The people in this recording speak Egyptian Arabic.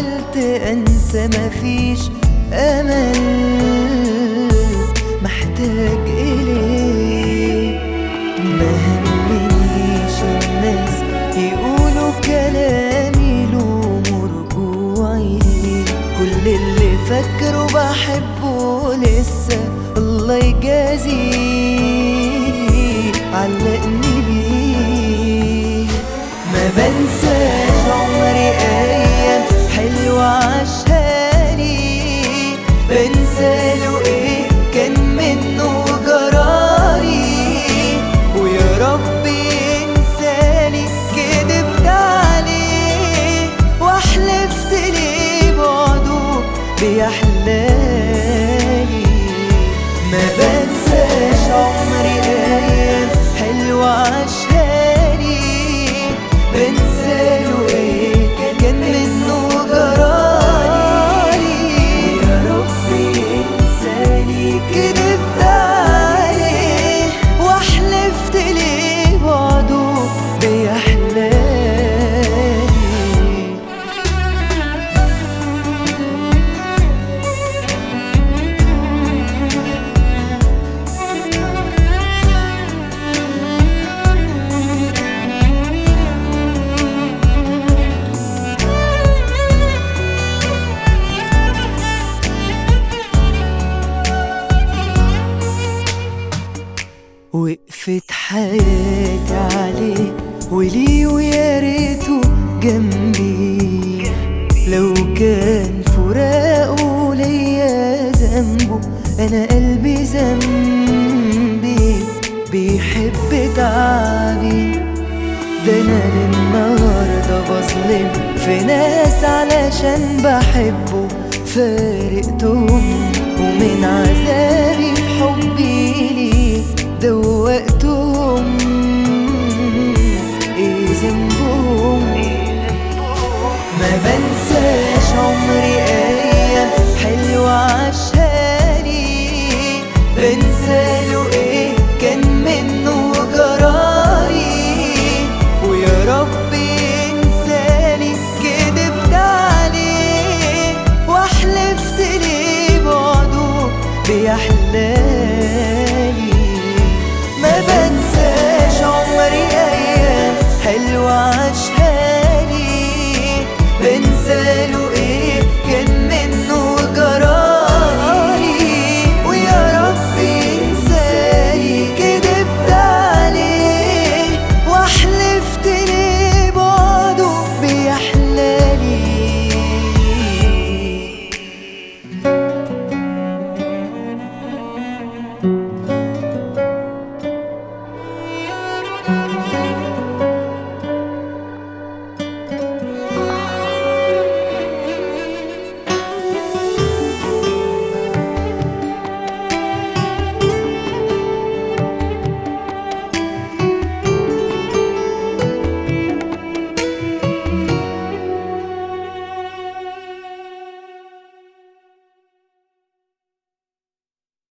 حاولت انسى مفيش امل محتاج اليه ما همنيش الناس يقولوا كلامي يلوموا رجوعي ليه كل اللي فاكره بحبه لسه الله يجازيه علقني بيه ما بنساش عمري ايام حلوة عشاني بنسى له ايه كان منه جرالي ويا رب ينساني كدبت عليه وحلفت ليه بعده بيحلالي ما بنساش عمري ايام حلوة عشاني بنسى له ايه كان منه جرالي يا رب ينساني كدبت عليه وحلفت ليه بعده بيحلالي وقفت حياتي عليه وليه ويا ريته جنبي لو كان فراقه ليا ذنبه انا قلبي ذنبي بيحب تعبي ده انا للنهارده بظلم في ناس علشان بحبه فارقتهم ومن عذابي في حبي ليه دوقت